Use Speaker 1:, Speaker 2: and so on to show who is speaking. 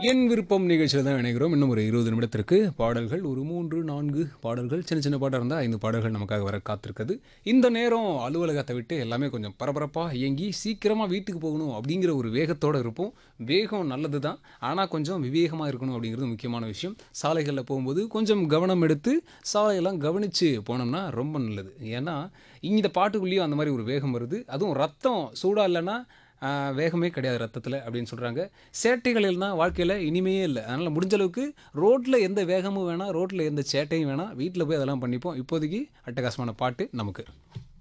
Speaker 1: என் விருப்பம் நிகழ்ச்சியில் தான் இணைகிறோம் இன்னும் ஒரு இருபது நிமிடத்திற்கு பாடல்கள் ஒரு மூன்று நான்கு பாடல்கள் சின்ன சின்ன பாடம் இருந்தால் ஐந்து பாடல்கள் நமக்காக வர காத்திருக்குது இந்த நேரம் அலுவலகத்தை விட்டு எல்லாமே கொஞ்சம் பரபரப்பாக இயங்கி சீக்கிரமாக வீட்டுக்கு போகணும் அப்படிங்கிற ஒரு வேகத்தோடு இருப்போம் வேகம் நல்லது தான் ஆனால் கொஞ்சம் விவேகமாக இருக்கணும் அப்படிங்கிறது முக்கியமான விஷயம் சாலைகளில் போகும்போது கொஞ்சம் கவனம் எடுத்து சாலையெல்லாம் கவனித்து போனோம்னா ரொம்ப நல்லது ஏன்னா இந்த பாட்டுக்குள்ளேயும் அந்த மாதிரி ஒரு வேகம் வருது அதுவும் ரத்தம் சூடாக இல்லைன்னா ஆஹ் வேகமே கிடையாது ரத்தத்தில் அப்படின்னு சொல்கிறாங்க சேட்டைகள் இல்லைனா வாழ்க்கையில் இனிமையே இல்லை அதனால் முடிஞ்ச அளவுக்கு ரோட்டில் எந்த வேகமும் வேணாம் ரோட்டில் எந்த சேட்டையும் வேணாம் வீட்டில் போய் அதெல்லாம் பண்ணிப்போம் இப்போதைக்கு அட்டகாசமான பாட்டு நமக்கு